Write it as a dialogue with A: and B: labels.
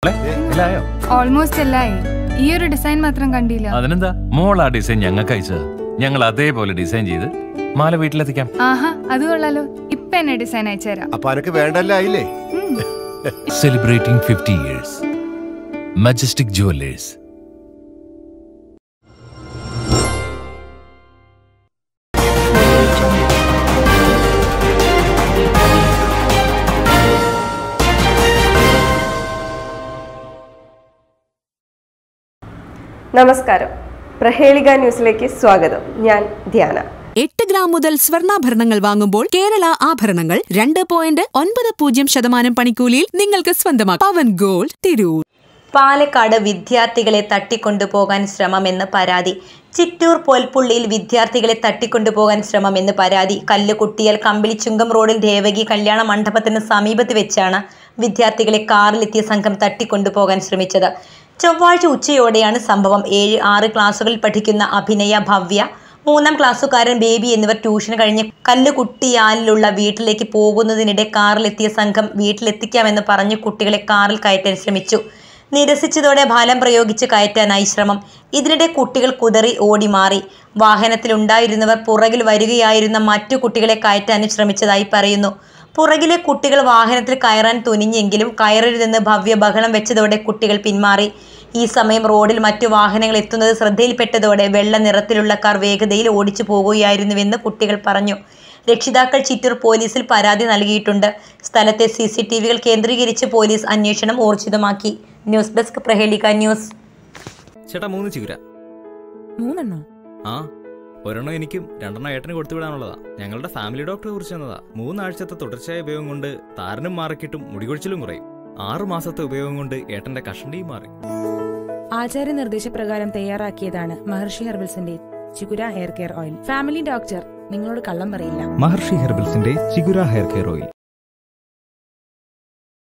A: മോളെ, എല്ലായോ
B: ഓൾമോസ്റ്റ് എല്ലായി ഈ ഒരു ഡിസൈൻ മാത്രം കണ്ടില്ല
A: അതിനെന്താ മോൾ ആ ഡിസൈൻ ഞങ്ങൾക്ക് അയച്ചത് ഞങ്ങൾ അതേപോലെ ഡിസൈൻ ചെയ്ത് മാല വീട്ടിലെത്തിക്കാം
B: ആഹാ അത് കൊള്ളാലോ ഇപ്പൊ എന്നെ ഡിസൈൻ അയച്ചുതരാം
C: അപ്പൊ അനക്ക് വേണ്ടല്ല ആയില്ലേ
B: ഉം.
A: Celebrating fifty years Majestic jewellers
D: നമസ്കാരം പ്രഹേളിക ന്യൂസിലേക്ക് സ്വാഗതം ഞാൻ ധ്യാന
E: എട്ട് ഗ്രാം മുതൽ സ്വർണ്ണാഭരണങ്ങൾ വാങ്ങുമ്പോൾ കേരള ആഭരണങ്ങൾ രണ്ട് പോയിന്റ് ഒൻപത് പൂജ്യം ശതമാനം പണിക്കൂലിയിൽ നിങ്ങൾക്ക് സ്വന്തമാക്കാം പവൻ ഗോൾഡ് തിരൂർ
F: പാലക്കാട് വിദ്യാർത്ഥികളെ തട്ടിക്കൊണ്ടുപോകാൻ ശ്രമമെന്ന് പരാതി ചിറ്റൂർ പോൽപ്പുള്ളിയിൽ വിദ്യാർത്ഥികളെ തട്ടിക്കൊണ്ടുപോകാൻ ശ്രമമെന്ന് പരാതി കല്ലുകുട്ടിയാൽ കമ്പിളിച്ചുങ്കം റോഡിൽ ദേവകി കല്യാണ മണ്ഡപത്തിന് സമീപത്ത് വെച്ചാണ് വിദ്യാർത്ഥികളെ കാറിലെത്തിയ സംഘം തട്ടിക്കൊണ്ടുപോകാൻ ശ്രമിച്ചത് ചൊവ്വാഴ്ച ഉച്ചയോടെയാണ് സംഭവം ഏഴ് ആറ് ക്ലാസ്സുകളിൽ പഠിക്കുന്ന അഭിനയ ഭവ്യ മൂന്നാം ക്ലാസ്സുകാരൻ ബേബി എന്നിവർ ട്യൂഷൻ കഴിഞ്ഞ് കല്ലുകുട്ടിയാലിലുള്ള വീട്ടിലേക്ക് പോകുന്നതിനിടെ കാറിലെത്തിയ സംഘം വീട്ടിലെത്തിക്കാമെന്ന് പറഞ്ഞ് കുട്ടികളെ കാറിൽ കയറ്റാൻ ശ്രമിച്ചു നിരസിച്ചതോടെ ഫലം പ്രയോഗിച്ച് കയറ്റാനായി ശ്രമം ഇതിനിടെ കുട്ടികൾ കുതറി ഓടി മാറി വാഹനത്തിലുണ്ടായിരുന്നവർ പുറകിൽ വരികയായിരുന്ന മറ്റു കുട്ടികളെ കയറ്റാനും ശ്രമിച്ചതായി പറയുന്നു പുറകിലെ കുട്ടികൾ വാഹനത്തിൽ കയറാൻ തുനിഞ്ഞെങ്കിലും കയറരുതെന്ന് ഭവ്യ ബഹളം വെച്ചതോടെ കുട്ടികൾ പിന്മാറി ഈ സമയം റോഡിൽ മറ്റു വാഹനങ്ങൾ എത്തുന്നത് ശ്രദ്ധയിൽപ്പെട്ടതോടെ വെള്ള നിറത്തിലുള്ള കാർ വേഗതയിൽ ഓടിച്ചു പോകുകയായിരുന്നുവെന്ന് കുട്ടികൾ പറഞ്ഞു രക്ഷിതാക്കൾ ചിറ്റൂർ പോലീസിൽ പരാതി നൽകിയിട്ടുണ്ട് സ്ഥലത്തെ സി സി ടി വികൾ കേന്ദ്രീകരിച്ച് പോലീസ് അന്വേഷണം ഊർജിതമാക്കി ന്യൂസ് ഡെസ്ക് പ്രഹേളിക ന്യൂസ്
G: ചേട്ടാ മൂന്ന് ചിഗുര
E: മൂന്നെണ്ണോ
G: ആ ഒരെണ്ണം എനിക്കും രണ്ടെണ്ണം ഏട്ടന് കൊടുത്തു വിടാനുള്ളതാ ഞങ്ങളുടെ ഫാമിലി ഡോക്ടറെ കുറിച്ച് തന്നതാ മൂന്നാഴ്ചത്തെ തുടർച്ചയായ ഉപയോഗം കൊണ്ട് താരനും മാറിക്കിട്ടും മുടികൊഴിച്ചിലും കുറയും ആറു മാസത്തെ ഉപയോഗം കൊണ്ട് ഏട്ടന്റെ കഷണ്ടിയും മാറി
H: ആചാര്യ നിർദ്ദേശപ്രകാരം തയ്യാറാക്കിയതാണ് മഹർഷി ഹെർബൽസിന്റെ Chigura hair care oil family doctor നിങ്ങളോട് കള്ളം പറയില്ല
I: മഹർഷി ഹെർബൽസിന്റെ ചിഗുര ഹെയർ കെയർ ഓയിൽ